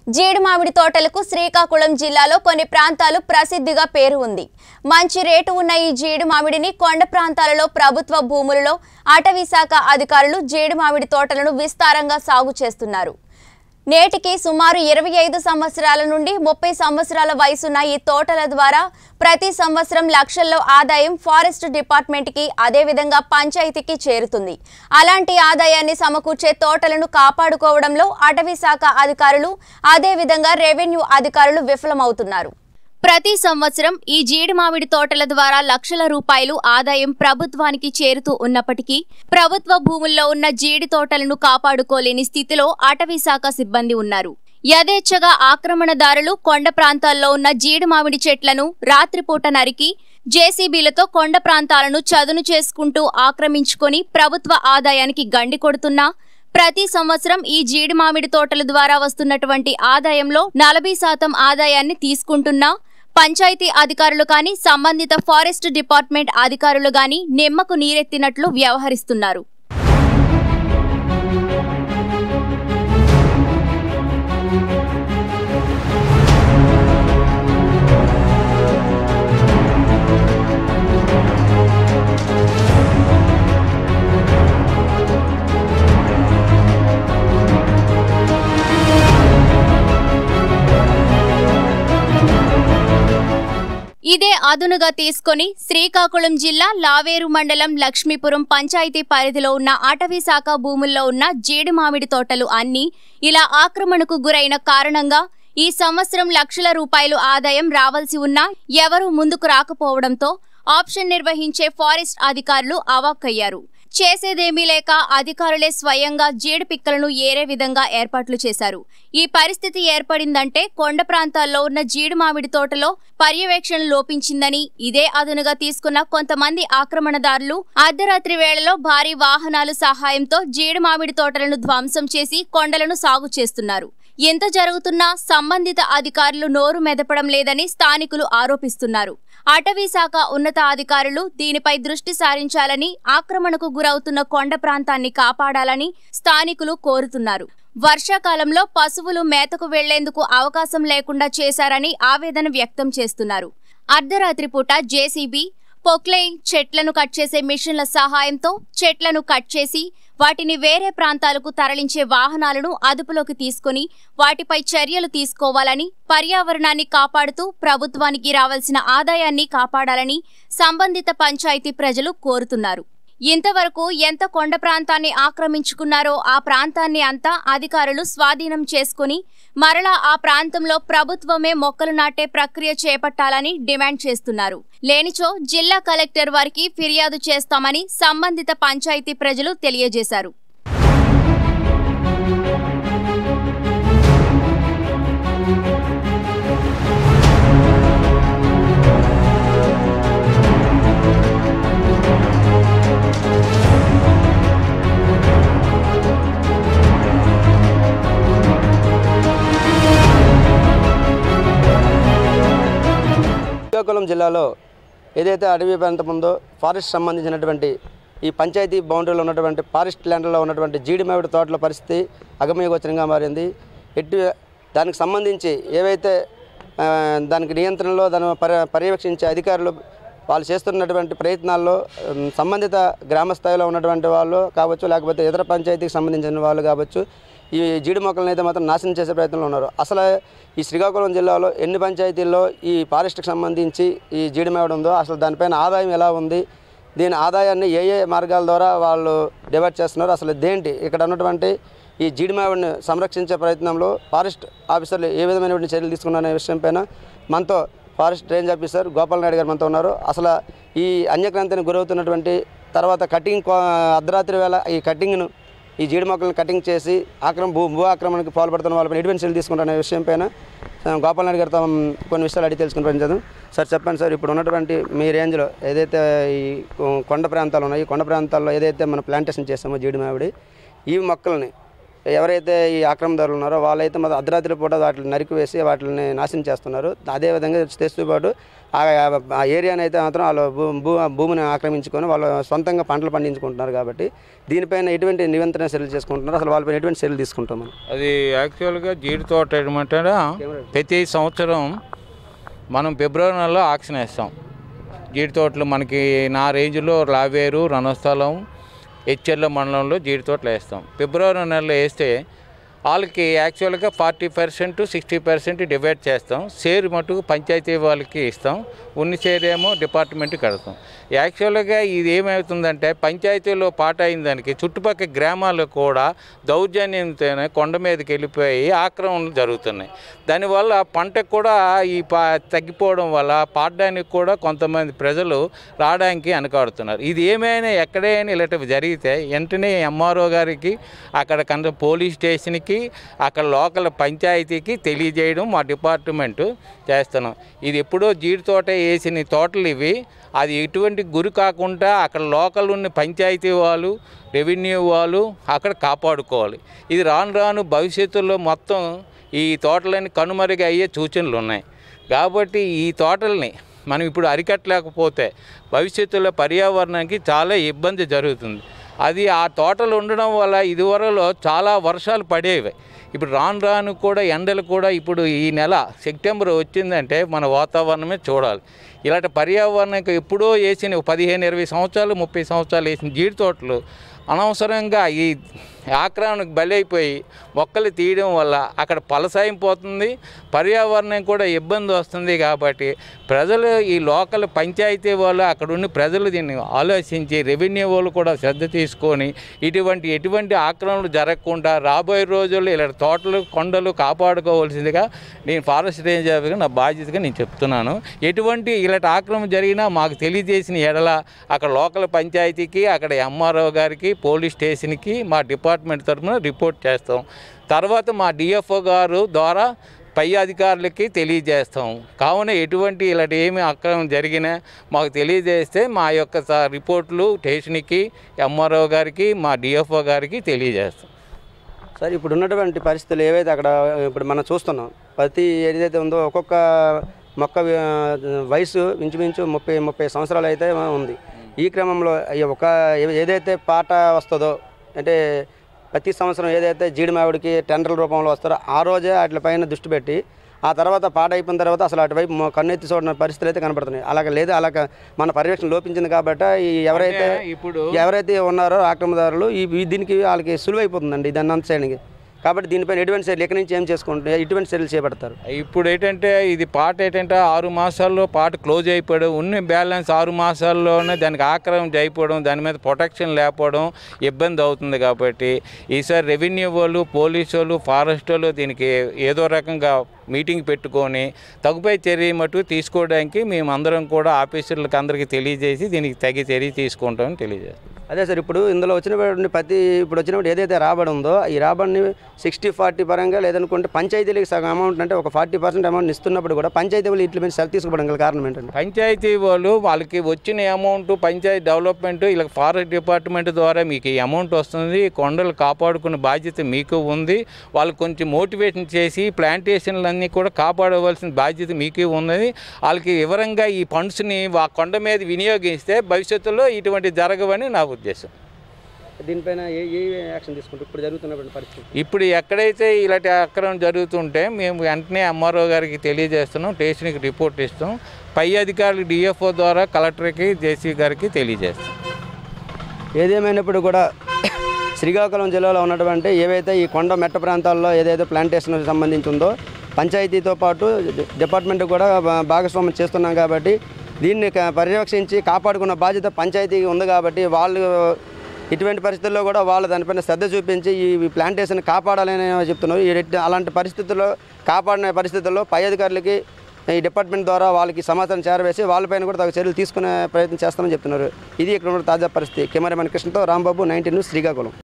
జీడి మామిడి తోటలకు శ్రీకాకుళం జిల్లాలో కొన్ని ప్రాంతాలు ప్రసిద్ధిగా పేరు ఉంది మంచి రేటు ఉన్న ఈ జీడి మామిడిని కొండ ప్రాంతాలలో ప్రభుత్వ భూములలో అటవీ శాఖ అధికారులు జీడి మామిడి తోటలను విస్తారంగా సాగు చేస్తున్నారు నేటికి సుమారు ఇరవై ఐదు సంవత్సరాల నుండి ముప్పై సంవత్సరాల వయసున్న ఈ తోటల ద్వారా ప్రతి సంవత్సరం లక్షల్లో ఆదాయం ఫారెస్ట్ డిపార్ట్మెంట్కి అదేవిధంగా పంచాయతీకి చేరుతుంది అలాంటి ఆదాయాన్ని సమకూర్చే తోటలను కాపాడుకోవడంలో అటవీ శాఖ అధికారులు అదేవిధంగా రెవెన్యూ అధికారులు విఫలమవుతున్నారు ప్రతి సంవత్సరం ఈ జీడి మామిడి తోటల ద్వారా లక్షల రూపాయలు ఆదాయం ప్రభుత్వానికి చేరుతూ ఉన్నప్పటికీ ప్రభుత్వ భూముల్లో ఉన్న జీడి తోటలను కాపాడుకోలేని స్థితిలో అటవీ శాఖ సిబ్బంది ఉన్నారు యథేచ్ఛగా ఆక్రమణదారులు కొండ ప్రాంతాల్లో ఉన్న జీడి మామిడి చెట్లను రాత్రిపూట నరికి జేసీబీలతో కొండ ప్రాంతాలను చదును చేసుకుంటూ ఆక్రమించుకొని ప్రభుత్వ ఆదాయానికి గండి కొడుతున్నా ప్రతి సంవత్సరం ఈ జీడి మామిడి తోటల ద్వారా వస్తున్నటువంటి ఆదాయంలో నలభై శాతం ఆదాయాన్ని తీసుకుంటున్నా పంచాయతీ అధికారులు కానీ సంబంధిత ఫారెస్ట్ డిపార్ట్మెంట్ అధికారులు గాని నిమ్మకు నీరెత్తినట్లు వ్యవహరిస్తున్నారు ఇదే అదునుగా తీసుకొని శ్రీకాకుళం జిల్లా లావేరు మండలం లక్ష్మీపురం పంచాయతీ పరిధిలో ఉన్న అటవీ శాఖ భూముల్లో ఉన్న జీడి మామిడి తోటలు అన్ని ఇలా ఆక్రమణకు గురైన కారణంగా ఈ సంవత్సరం లక్షల రూపాయలు ఆదాయం రావాల్సి ఉన్నా ఎవరూ ముందుకు రాకపోవడంతో ఆప్షన్ నిర్వహించే ఫారెస్ట్ అధికారులు అవాక్కయ్యారు చేసేదేమీ లేక అధికారులే స్వయంగా జీడి పిక్కలను ఏరే విధంగా ఏర్పాట్లు చేశారు ఈ పరిస్థితి ఏర్పడిందంటే కొండ ప్రాంతాల్లో ఉన్న జీడి మామిడి తోటలో పర్యవేక్షణ లోపించిందని ఇదే అదునుగా తీసుకున్న కొంతమంది ఆక్రమణదారులు అర్ధరాత్రి వేళలో భారీ వాహనాలు సహాయంతో జీడి మామిడి తోటలను ధ్వంసం చేసి కొండలను సాగు చేస్తున్నారు ఎంత జరుగుతున్నా సంబంధిత అధికారులు నోరు మెదపడం లేదని స్థానికులు ఆరోపిస్తున్నారు అటవీ శాఖ ఉన్నతాధికారులు దీనిపై దృష్టి సారించాలని ఆక్రమణకు గురవుతున్న కొండ ప్రాంతాన్ని కాపాడాలని స్థానికులు కోరుతున్నారు వర్షాకాలంలో పశువులు మేతకు వెళ్లేందుకు అవకాశం లేకుండా చేశారని ఆవేదన వ్యక్తం చేస్తున్నారు అర్ధరాత్రి పూట జేసీబీ పొక్లైన్ చెట్లను కట్ చేసే మిషన్ల సహాయంతో చెట్లను కట్ చేసి వాటిని వేరే ప్రాంతాలకు తరలించే వాహనాలను అదుపులోకి తీసుకుని వాటిపై చర్యలు తీసుకోవాలని పర్యావరణాన్ని కాపాడుతూ ప్రభుత్వానికి రావాల్సిన ఆదాయాన్ని కాపాడాలని సంబంధిత పంచాయతీ ప్రజలు కోరుతున్నారు ఇంతవరకు ఎంత కొండ ప్రాంతాన్ని ఆక్రమించుకున్నారో ఆ ప్రాంతాన్ని అంతా అధికారులు స్వాధీనం చేసుకుని మరలా ఆ ప్రాంతంలో ప్రభుత్వమే మొక్కలు నాటే ప్రక్రియ చేపట్టాలని డిమాండ్ చేస్తున్నారు లేనిచో జిల్లా కలెక్టర్ వారికి ఫిర్యాదు చేస్తామని సంబంధిత పంచాయతీ ప్రజలు తెలియజేశారు శ్రీకాకుళం జిల్లాలో ఏదైతే అడవి ప్రాంతం ఉందో ఫారెస్ట్ సంబంధించినటువంటి ఈ పంచాయతీ బౌండరీలో ఉన్నటువంటి ఫారెస్ట్ ల్యాండ్లో ఉన్నటువంటి జీడి మామిడి తోటల పరిస్థితి అగమ్యగోచరంగా మారింది ఎటు దానికి సంబంధించి ఏవైతే ఆ, దానికి నియంత్రణలో దాని పర్య పర్యవేక్షించే అధికారులు వాళ్ళు చేస్తున్నటువంటి ప్రయత్నాల్లో ఉమ్, సంబంధిత గ్రామ స్థాయిలో ఉన్నటువంటి వాళ్ళు కావచ్చు లేకపోతే ఇతర పంచాయతీకి సంబంధించిన వాళ్ళు కావచ్చు ఈ జీడి మొక్కలను అయితే మాత్రం నాశనం చేసే ప్రయత్నంలో ఉన్నారు అసలు ఈ శ్రీకాకుళం జిల్లాలో ఎన్ని పంచాయతీల్లో ఈ ఫారెస్ట్కి సంబంధించి ఈ జీడి మేడ ఉందో అసలు దానిపైన ఆదాయం ఎలా ఉంది దీని ఆదాయాన్ని ఏ ఏ మార్గాల ద్వారా వాళ్ళు డివైడ్ చేస్తున్నారు అసలు దేంటి ఇక్కడ ఉన్నటువంటి ఈ జీడి మామిడిని సంరక్షించే ప్రయత్నంలో ఫారెస్ట్ ఆఫీసర్లు ఏ విధమైనటువంటి చర్యలు తీసుకున్నారనే విషయం పైన మనతో forest range officer Gopal Naidu గారు మనతో ఉన్నారు అసలు ఈ అన్యక్రాంతిని గురవుతున్నటువంటి తర్వాత కటింగ్ కో- అర్ధరాత్రి వేళ ఈ కటింగ్ను ఈ జీడి మొక్కలను కటింగ్ చేసి ఆక్రమణ భూ భూ ఆక్రమణకు పాల్పడుతున్న వాళ్ళపై ఎటువంటి చర్యలు తీసుకుంటారనే విషయం పైన ఆ, గోపాల్ నాయుడు గారితో మ్, కొన్ని విషయాలు అడిగి తెలుసుకుని ప్రయత్నించాను సార్ చెప్పండి సార్ ఇప్పుడు ఉన్నటువంటి మీ రేంజ్లో ఏదైతే ఈ కొ- కొండ ప్రాంతాలు ఉన్నాయి ఈ కొండ ప్రాంతాల్లో ఏదైతే మనం ప్లాంటేషన్ చేస్తామో జీడి మామిడి ఈ మొక్కల్ని ఎవరైతే ఈ ఆక్రమణదారులు ఉన్నారో వాళ్ళైతే మొత్తం అర్ధరాత్రి పూట వాటిని నరికివేసి వాటిని నాశనం చేస్తున్నారు అదేవిధంగా చేస్తూ పాటు ఆ ఆ ఏరియాని అయితే మాత్రం వాళ్ళు భూ భూ భూమిని ఆక్రమించుకొని వాళ్ళు సొంతంగా పంటలు పండించుకుంటున్నారు కాబట్టి దీనిపైన ఎటువంటి నియంత్రణ చర్యలు చేసుకుంటున్నారు అసలు వాళ్ళపైన ఎటువంటి చర్యలు తీసుకుంటాం మనం అది యాక్చువల్గా జీడి తోట ఏమంటారా ప్రతి సంవత్సరం మనం ఫిబ్రవరి నెలలో ఆక్షన్ వేస్తాం జీడి తోటలు మనకి నా రేంజ్లో లావేరు రణస్థలం హెచ్ఎర్ల మండలంలో జీడి తోటలు వేస్తాం ఫిబ్రవరి నెలలో వేస్తే వాళ్ళకి యాక్చువల్గా forty percent sixty percent divide చేస్తాం షేర్ మటుకు పంచాయతీ వాళ్ళకి ఇస్తాం ఉన్ని షేర్ ఏమో డిపార్ట్మెంట్కి కడతాం యాక్చువల్గా ఇది ఏమవుతుందంటే పంచాయతీలో పాట అయిన దానికి చుట్టుపక్కల గ్రామాలు కూడా దౌర్జన్యంతోనే కొండ మీదకి వెళ్ళిపోయి ఆక్రమణలు జరుగుతున్నాయి దానివల్ల పంటకు కూడా ఈ పా తగ్గిపోవడం వల్ల పాడడానికి కూడా కొంతమంది ప్రజలు రావడానికి వెనకాడుతున్నారు ఇది ఏమైనా ఎక్కడైనా ఇలాంటివి జరిగితే వెంటనే ఎంఆర్ఓ గారికి అక్కడ కంద పోలీస్ స్టేషన్కి అక్కడ లోకల్ పంచాయతీకి తెలియజేయడం మా డిపార్ట్మెంటు చేస్తున్నాం ఇది ఎప్పుడో జీడి తోట వేసిన తోటలు ఇవి అది ఎటువంటి గురి కాకుండా అక్కడ లోకల్ ఉన్న పంచాయతీ వాళ్ళు రెవెన్యూ వాళ్ళు అక్కడ కాపాడుకోవాలి ఇది రాను రాను భవిష్యత్తులో మొత్తం ఈ తోటలని కనుమరుగు అయ్యే సూచనలు ఉన్నాయి కాబట్టి ఈ తోటల్ని మనం ఇప్పుడు అరికట్టలేకపోతే భవిష్యత్తులో పర్యావరణానికి చాలా ఇబ్బంది జరుగుతుంది అది ఆ తోటలు ఉండడం వల్ల ఇదివరలో చాలా వర్షాలు పడేవి ఇప్పుడు రాను రాను కూడా ఎండలు కూడా ఇప్పుడు ఈ నెల సెప్టెంబర్ వచ్చిందంటే మన వాతావరణమే చూడాలి ఇలాంటి పర్యావరణానికి ఎప్పుడో వేసిన పదిహేను ఇరవై సంవత్సరాలు ముప్పై సంవత్సరాలు వేసిన జీడి తోటలు అనవసరంగా ఈ ఆక్రమణకు బలైపోయి మొక్కలు తీయడం వల్ల అక్కడ పలసాయం పోతుంది పర్యావరణం కూడా ఇబ్బంది వస్తుంది కాబట్టి ప్రజలు ఈ లోకల్ పంచాయతీ వాళ్ళు అక్కడ ఉన్న ప్రజలు దీన్ని ఆలోచించి రెవెన్యూ వాళ్ళు కూడా శ్రద్ధ తీసుకొని ఇటువంటి ఎటువంటి ఆక్రమణలు జరగకుండా రాబోయే రోజుల్లో ఇలా తోటలు కొండలు కాపాడుకోవాల్సిందిగా నేను ఫారెస్ట్ రేంజ్ ఆఫీసర్గా నా బాధ్యతగా నేను చెప్తున్నాను ఎటువంటి ఇలాంటి ఆక్రమణ జరిగినా మాకు తెలియజేసిన ఎడల అక్కడ లోకల్ పంచాయతీకి అక్కడ ఎంఆర్ఓ గారికి పోలీస్ స్టేషన్కి మా డిపార్ట్మెంట్ తరఫున రిపోర్ట్ చేస్తాం తర్వాత మా డిఎఫ్ఓ గారు ద్వారా పై అధికారులకి తెలియజేస్తాం కావున ఎటువంటి ఇలాంటి ఏమి అక్రమం జరిగినా మాకు తెలియజేస్తే మా యొక్క స- రిపోర్ట్లు స్టేషన్కి ఎంఆర్ఓ గారికి మా డిఎఫ్ఓ గారికి తెలియజేస్తాం సార్ ఇప్పుడు ఉన్నటువంటి పరిస్థితులు ఏవైతే అక్కడ ఇప్పుడు మనం చూస్తున్నాం ప్రతి ఏదైతే ఉందో ఒక్కొక్క మొక్క ఆ, వయసు ఇంచుమించు ముప్పై ముప్పై సంవత్సరాలు అయితే ఉంది ఈ క్రమంలో ఈ ఒక ఏ- ఏదైతే పాట వస్తుందో అంటే ప్రతి సంవత్సరం ఏదైతే జీడి మావిడికి టెండర్ల రూపంలో వస్తారో ఆ రోజే వాటిపైన దృష్టి పెట్టి ఆ తర్వాత పాట అయిపోయిన తర్వాత అసలు అటువైపు మొ- కన్నెత్తి చూడని పరిస్థితులు అయితే కనపడుతున్నాయి అలాగ లేదు అలాగ మన పర్యవేక్షణ లోపించింది కాబట్టి ఈ ఎవరైతే అంటే ఇప్పుడు ఎవరైతే ఉన్నారో ఆక్రమణదారులు ఈ ఈ దీనికి వాళ్ళకి సులువైపోతుందండి దాన్ని అంత చేయడానికి కాబట్టి దీనిపైన ఎటువంటి చర్యలు ఎక్కడి నుంచి ఏం చేసుకుంటే ఎటువంటి చర్యలు చేపడతారు ఇప్పుడు ఏంటంటే ఇది పాట ఏంటంటే ఆరు మాసాల్లో పాట క్లోజ్ అయిపోవడం ఉన్న బ్యాలెన్స్ ఆరు మాసాల్లోనే దానికి ఆక్రమణ అయిపోవడం దాని మీద ప్రొటెక్షన్ లేకపోవడం ఇబ్బంది అవుతుంది కాబట్టి ఈసారి రెవెన్యూ వాళ్ళు పోలీసు వాళ్ళు ఫారెస్ట్ వాళ్ళు దీనికి ఏదో రకంగా మీటింగ్ పెట్టుకొని తగుపై చర్య మటుకు తీసుకోవడానికి మేము అందరం కూడా ఆఫీసర్లకు అందరికీ తెలియజేసి దీనికి తగి చర్య తీసుకుంటామని తెలియజేస్తాం అదే సార్ ఇప్పుడు ఇందులో వచ్చినటువంటి ప్రతి ఇప్పుడు వచ్చినప్పుడు ఏదైతే రాబడి ఉందో ఈ రాబడిని సిక్స్టీ ఫార్టీ పరంగా లేదనుకుంటే పంచాయతీలకు సగం అమౌంట్ అంటే ఒక ఫార్టీ పర్సెంట్ అమౌంట్ ఇస్తున్నప్పుడు కూడా పంచాయతీ వాళ్ళు ఇట్ల మీద సెల్ తీసుకోవడం గల కారణం ఏంటంటే పంచాయతీ వాళ్ళు వాళ్ళకి వచ్చిన అమౌంట్ పంచాయతీ డెవలప్మెంట్ ఇలా ఫారెస్ట్ డిపార్ట్మెంట్ ద్వారా మీకు ఈ అమౌంట్ వస్తుంది ఈ కొండలు కాపాడుకునే బాధ్యత మీకు ఉంది వాళ్ళు కొంచెం మోటివేషన్ చేసి ప్లాంటేషన్లన్నీ కూడా కాపాడవలసిన బాధ్యత మీకు ఉన్నది వాళ్ళకి వివరంగా ఈ ఫండ్స్ని ఆ కొండ మీద వినియోగిస్తే భవిష్యత్తులో ఇటువంటి జరగవని నా ఉద్దేశం దీనిపైన ఏ ఏ యాక్షన్ తీసుకుంటారు ఇప్పుడు జరుగుతున్నటువంటి పరిస్థితి ఇప్పుడు ఎక్కడైతే ఇలాంటి అక్రమం జరుగుతుంటే మేము వెంటనే ఎంఆర్ఓ గారికి తెలియజేస్తున్నాం స్టేషన్కి రిపోర్ట్ ఇస్తాం పై అధికారులు డిఎఫ్ఓ ద్వారా కలెక్టర్కి జేసీ గారికి తెలియజేస్తాం ఏదేమైనప్పుడు కూడా శ్రీకాకుళం జిల్లాలో ఉన్నటువంటి ఏవైతే ఈ కొండ మెట్ట ప్రాంతాల్లో ఏదైతే ప్లాంటేషన్ సంబంధించి ఉందో పంచాయతీతో పాటు డిపార్ట్మెంట్ కూడా భా- భాగస్వామ్యం చేస్తున్నాం కాబట్టి దీన్ని క- పర్యవేక్షించి కాపాడుకున్న బాధ్యత పంచాయతీకి ఉంది కాబట్టి వాళ్ళు ఇటువంటి పరిస్థితుల్లో కూడా వాళ్ళు దానిపైన శ్రద్ధ చూపించి ఈ ప్లాంటేషన్ కాపాడాలని చెప్తున్నారు ఈ రెట్- అలాంటి పరిస్థితుల్లో కాపాడిన పరిస్థితుల్లో పై అధికారులకి ఈ డిపార్ట్మెంట్ ద్వారా వాళ్ళకి సమాచారం చేరవేసి వాళ్ళపైన కూడా తగు చర్యలు తీసుకునే ప్రయత్నం చేస్తామని చెప్తున్నారు ఇది ఇక్కడ ఉన్న తాజా పరిస్థితి కెమెరామెన్ కృష్ణతో రాంబాబు నైన్టీన్ న్యూస్ శ్రీకాకుళం